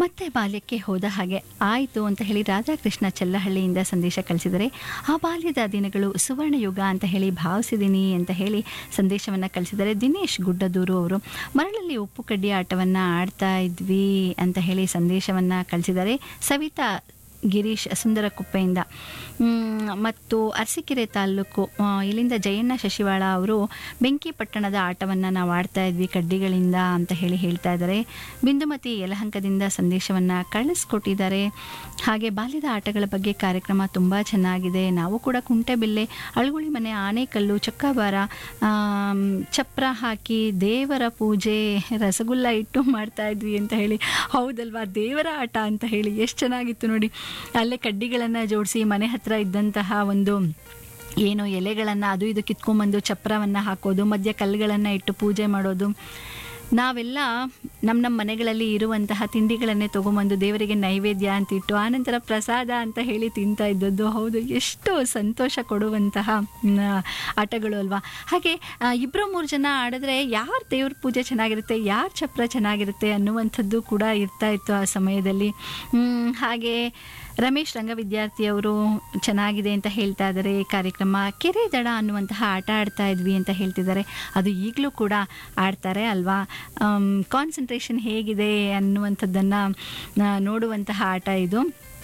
ಮತ್ತೆ ಬಾಲ್ಯಕ್ಕೆ ಹೋದ ಹಾಗೆ ಆಯಿತು ಅಂತ ಹೇಳಿ ರಾಧಾಕೃಷ್ಣ ಚೆಲ್ಲಹಳ್ಳಿಯಿಂದ ಸಂದೇಶ ಕಳಿಸಿದರೆ ಆ ಬಾಲ್ಯದ ದಿನಗಳು ಸುವರ್ಣಯುಗ ಅಂತ ಹೇಳಿ ಭಾವಿಸಿದ್ದೀನಿ ಅಂತ ಹೇಳಿ ಸಂದೇಶವನ್ನು ಕಳಿಸಿದರೆ ದಿನೇಶ್ ಗುಡ್ಡದೂರು ಅವರು ಮರಳಲ್ಲಿ ಉಪ್ಪು ಕಡ್ಡಿ ಆಟವನ್ನು ಆಡ್ತಾ ಇದ್ವಿ ಅಂತ ಹೇಳಿ ಸಂದೇಶವನ್ನು ಕಳಿಸಿದ್ದಾರೆ ಸವಿತಾ ಗಿರೀಶ್ ಸುಂದರಕುಪ್ಪೆಯಿಂದ ಮ್, ಮತ್ತು ಅರಸೀಕೆರೆ ತಾಲೂಕು ಆ, ಇಲ್ಲಿಂದ ಜಯಣ್ಣ ಶಶಿವಾಳ ಅವರು ಬೆಂಕಿ ಪಟ್ಟಣದ ಆಟವನ್ನು ನಾವು ಆಡ್ತಾ ಇದ್ವಿ ಕಡ್ಡಿಗಳಿಂದ ಅಂತ ಹೇಳಿ ಹೇಳ್ತಾ ಇದ್ದಾರೆ ಬಿಂದುಮತಿ ಯಲಹಂಕದಿಂದ ಸಂದೇಶವನ್ನು ಕಳಿಸ್ಕೊಟ್ಟಿದ್ದಾರೆ ಹಾಗೆ ಬಾಲ್ಯದ ಆಟಗಳ ಬಗ್ಗೆ ಕಾರ್ಯಕ್ರಮ ತುಂಬ ಚೆನ್ನಾಗಿದೆ ನಾವು ಕೂಡ ಕುಂಟೆಬಿಲ್ಲೆ ಅಳುಗುಳಿ ಮನೆ ಆನೆಕಲ್ಲು ಚಕ್ಕಾಬಾರ ಆಮ್, ಚಪ್ರ ಹಾಕಿ ದೇವರ ಪೂಜೆ ರಸಗುಲ್ಲ ಇಟ್ಟು ಮಾಡ್ತಾ ಇದ್ವಿ ಅಂತ ಹೇಳಿ ಹೌದಲ್ವಾ ದೇವರ ಆಟ ಅಂತ ಹೇಳಿ ಎಷ್ಟು ಚೆನ್ನಾಗಿತ್ತು ನೋಡಿ ಅಲ್ಲೇ ಕಡ್ಡಿಗಳನ್ನು ಜೋಡಿಸಿ ಮನೆ ಹತ್ರ ಇದ್ದಂತಹ ಒಂದು ಏನು ಎಲೆಗಳನ್ನು ಅದು ಇದು ಕಿತ್ಕೊಂಬಂದು ಚಪ್ರವನ್ನು ಹಾಕೋದು ಮಧ್ಯ ಕಲ್ಲುಗಳನ್ನು ಇಟ್ಟು ಪೂಜೆ ಮಾಡೋದು ನಾವೆಲ್ಲ ನಮ್ಮ ನಮ್ಮ ಮನೆಗಳಲ್ಲಿ ಇರುವಂತಹ ತಿಂಡಿಗಳನ್ನೇ ತೊಗೊಂಬಂದು ದೇವರಿಗೆ ನೈವೇದ್ಯ ಅಂತ ಇಟ್ಟು ಆನಂತರ ಪ್ರಸಾದ ಅಂತ ಹೇಳಿ ತಿಂತಾ ಇದ್ದದ್ದು ಹೌದು ಎಷ್ಟು ಸಂತೋಷ ಕೊಡುವಂತಹ ಮ್, ಆಟಗಳು ಅಲ್ವಾ ಹಾಗೆ ಆ, ಇಬ್ರು ಮೂರು ಜನ ಆಡಿದ್ರೆ ಯಾರ ದೇವ್ರ ಪೂಜೆ ಚೆನ್ನಾಗಿರುತ್ತೆ ಯಾರ ಚಪ್ರ ಚೆನ್ನಾಗಿರುತ್ತೆ ಅನ್ನುವಂಥದ್ದು ಕೂಡ ಇರ್ತಾ ಇತ್ತು ಆ ಸಮಯದಲ್ಲಿ ಮ್, ಹಾಗೆ ರಮೇಶ್ ರಂಗವಿದ್ಯಾರ್ಥಿಯವರು ಚೆನ್ನಾಗಿದೆ ಅಂತ ಹೇಳ್ತಾ ಇದ್ದಾರೆ ಕಾರ್ಯಕ್ರಮ ಕೆರೆ ದಡ ಅನ್ನುವಂತಹ ಆಟ ಆಡ್ತಾ ಇದ್ವಿ ಅಂತ ಹೇಳ್ತಿದ್ದಾರೆ ಅದು ಈಗಲೂ ಕೂಡ ಆಡ್ತಾರೆ ಅಲ್ವಾ ಕಾನ್ಸಂಟ್ರೇಷನ್ ಹೇಗಿದೆ ಅನ್ನುವಂಥದ್ದನ್ನು ನೋಡುವಂತಹ ಆಟ ಇದು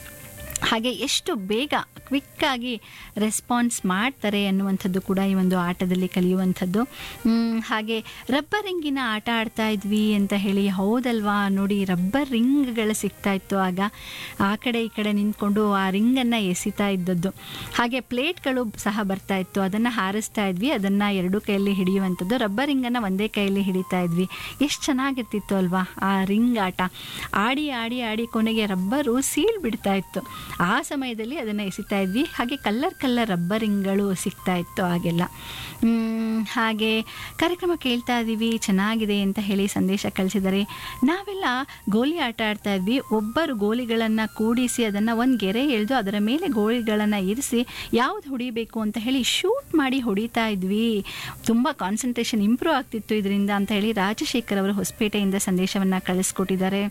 ಹಾಗೆ ಎಷ್ಟು ಬೇಗ ಕ್ವಿಕ್ಕಾಗಿ ರೆಸ್ಪಾನ್ಸ್ ಮಾಡ್ತಾರೆ ಅನ್ನುವಂಥದ್ದು ಕೂಡ ಈ ಒಂದು ಆಟದಲ್ಲಿ ಕಲಿಯುವಂಥದ್ದು ಮ್, ಹಾಗೆ ರಬ್ಬರ್ ರಿಂಗಿನ ಆಟ ಆಡ್ತಾ ಇದ್ವಿ ಅಂತ ಹೇಳಿ ಹೌದಲ್ವಾ ನೋಡಿ ರಬ್ಬರ್ ರಿಂಗ್ಗಳು ಸಿಗ್ತಾ ಇತ್ತು ಆಗ ಆ ಕಡೆ ಈ ಕಡೆ ನಿಂತ್ಕೊಂಡು ಆ ರಿಂಗನ್ನು ಎಸಿತಾ ಇದ್ದದ್ದು ಹಾಗೆ ಪ್ಲೇಟ್ಗಳು ಸಹ ಬರ್ತಾ ಇತ್ತು ಅದನ್ನು ಹಾರಿಸ್ತಾ ಇದ್ವಿ ಅದನ್ನು ಎರಡು ಕೈಯಲ್ಲಿ ಹಿಡಿಯುವಂಥದ್ದು ರಬ್ಬರ್ ರಿಂಗನ್ನು ಒಂದೇ ಕೈಯಲ್ಲಿ ಹಿಡಿತಾ ಇದ್ವಿ ಎಷ್ಟು ಚೆನ್ನಾಗಿರ್ತಿತ್ತು ಅಲ್ವಾ ಆ ರಿಂಗ್ ಆಟ ಆಡಿ ಆಡಿ ಆಡಿ ಕೊನೆಗೆ ರಬ್ಬರು ಸೀಲ್ ಬಿಡ್ತಾ ಇತ್ತು ಆ ಸಮಯದಲ್ಲಿ ಅದನ್ನು ಎಸಿತಾ ಇದ್ವಿ ಹಾಗೆ ಕಲ್ಲರ್ ಕಲ್ಲರ್ ರಬ್ಬರಿಂಗ್ಗಳು ಸಿಗ್ತಾ ಇತ್ತು ಆಗೆಲ್ಲ ಮ್, ಹಾಗೆ ಕಾರ್ಯಕ್ರಮ ಕೇಳ್ತಾ ಇದ್ದೀವಿ ಚೆನ್ನಾಗಿದೆ ಅಂತ ಹೇಳಿ ಸಂದೇಶ ಕಳಿಸಿದ್ದಾರೆ ನಾವೆಲ್ಲ ಗೋಲಿ ಆಟ ಆಡ್ತಾ ಇದ್ವಿ ಒಬ್ಬರು ಗೋಲಿಗಳನ್ನು ಕೂಡಿಸಿ ಅದನ್ನು ಒಂದು ಗೆರೆ ಎಳೆದು ಅದರ ಮೇಲೆ ಗೋಲಿಗಳನ್ನು ಇರಿಸಿ ಯಾವ್ದು ಹೊಡಿಬೇಕು ಅಂತ ಹೇಳಿ ಶೂಟ್ ಮಾಡಿ ಹೊಡಿತಾ ಇದ್ವಿ ತುಂಬ ಕಾನ್ಸಂಟ್ರೇಷನ್ ಇಂಪ್ರೂವ್ ಆಗ್ತಿತ್ತು ಇದರಿಂದ ಅಂತ ಹೇಳಿ ರಾಜಶೇಖರ್ ಅವರು ಹೊಸಪೇಟೆಯಿಂದ ಸಂದೇಶವನ್ನು ಕಳಿಸ್ಕೊಟ್ಟಿದ್ದಾರೆ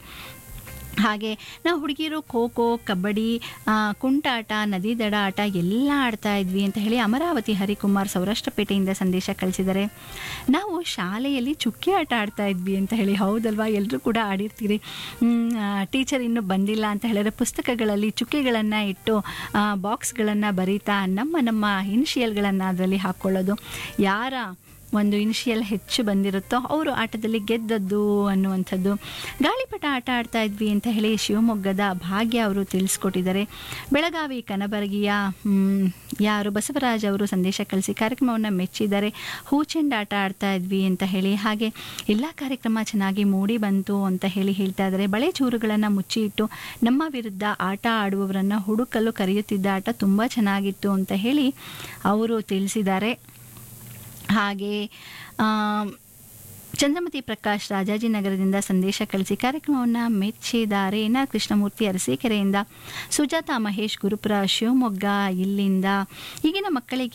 ಹಾಗೆ ನಾವು ಹುಡುಗಿಯರು ಖೋ ಖೋ ಕಬಡ್ಡಿ ಆ, ಕುಂಟಾಟ ನದಿ ದಡ ಆಟ ಎಲ್ಲ ಆಡ್ತಾ ಇದ್ವಿ ಅಂತ ಹೇಳಿ ಅಮರಾವತಿ ಹರಿಕುಮಾರ್ ಸೌರಾಷ್ಟ್ರಪೇಟೆಯಿಂದ ಸಂದೇಶ ಕಳಿಸಿದ್ದಾರೆ ನಾವು ಶಾಲೆಯಲ್ಲಿ ಚುಕ್ಕಿ ಆಟ ಆಡ್ತಾ ಇದ್ವಿ ಅಂತ ಹೇಳಿ ಹೌದಲ್ವಾ ಎಲ್ಲರೂ ಕೂಡ ಆಡಿರ್ತೀರಿ ಟೀಚರ್ ಇನ್ನೂ ಬಂದಿಲ್ಲ ಅಂತ ಹೇಳಿದ್ರೆ ಪುಸ್ತಕಗಳಲ್ಲಿ ಚುಕ್ಕಿಗಳನ್ನು ಇಟ್ಟು ಬಾಕ್ಸ್ಗಳನ್ನು ಬರೀತಾ ನಮ್ಮ ನಮ್ಮ ಇನಿಷಿಯಲ್ಗಳನ್ನು ಅದರಲ್ಲಿ ಹಾಕ್ಕೊಳ್ಳೋದು ಯಾರ ಒಂದು ಇನಿಷಿಯಲ್ ಹೆಚ್ಚು ಬಂದಿರುತ್ತೋ ಅವರು ಆಟದಲ್ಲಿ ಗೆದ್ದದ್ದು ಅನ್ನುವಂಥದ್ದು ಗಾಳಿಪಟ ಆಟ ಆಡ್ತಾ ಇದ್ವಿ ಅಂತ ಹೇಳಿ ಶಿವಮೊಗ್ಗದ ಭಾಗ್ಯ ಅವರು ತಿಳಿಸ್ಕೊಟ್ಟಿದ್ದಾರೆ ಬೆಳಗಾವಿ ಕನಬರಗಿಯ ಮ್, ಯಾರು ಬಸವರಾಜ್ ಅವರು ಸಂದೇಶ ಕಳಿಸಿ ಕಾರ್ಯಕ್ರಮವನ್ನು ಮೆಚ್ಚಿದ್ದಾರೆ ಹೂಚೆಂಡ್ ಆಟ ಆಡ್ತಾ ಇದ್ವಿ ಅಂತ ಹೇಳಿ ಹಾಗೆ ಎಲ್ಲ ಕಾರ್ಯಕ್ರಮ ಚೆನ್ನಾಗಿ ಮೂಡಿ ಬಂತು ಅಂತ ಹೇಳಿ ಹೇಳ್ತಾ ಇದ್ದಾರೆ ಬಳೆ ಚೂರುಗಳನ್ನು ಮುಚ್ಚಿ ಇಟ್ಟು ನಮ್ಮ ವಿರುದ್ಧ ಆಟ ಆಡುವವರನ್ನು ಹುಡುಕಲು ಕರೆಯುತ್ತಿದ್ದ ಆಟ ತುಂಬ ಚೆನ್ನಾಗಿತ್ತು ಅಂತ ಹೇಳಿ ಅವರು ತಿಳಿಸಿದ್ದಾರೆ ಹಾಗೆ ಆಮ್, ಚಂದ್ರಮತಿ ಪ್ರಕಾಶ್ ರಾಜಾಜಿನಗರದಿಂದ ಸಂದೇಶ ಕಳಿಸಿ ಕಾರ್ಯಕ್ರಮವನ್ನು ಮೆಚ್ಚಿದ್ದಾರೆ ಎನ್ ಆರ್ ಕೃಷ್ಣಮೂರ್ತಿ ಅರಸೀಕೆರೆಯಿಂದ ಸುಜಾತ ಮಹೇಶ್ ಗುರುಪುರ ಶಿವಮೊಗ್ಗ ಇಲ್ಲಿಂದ ಈಗಿನ ಮಕ್ಕಳಿಗೆ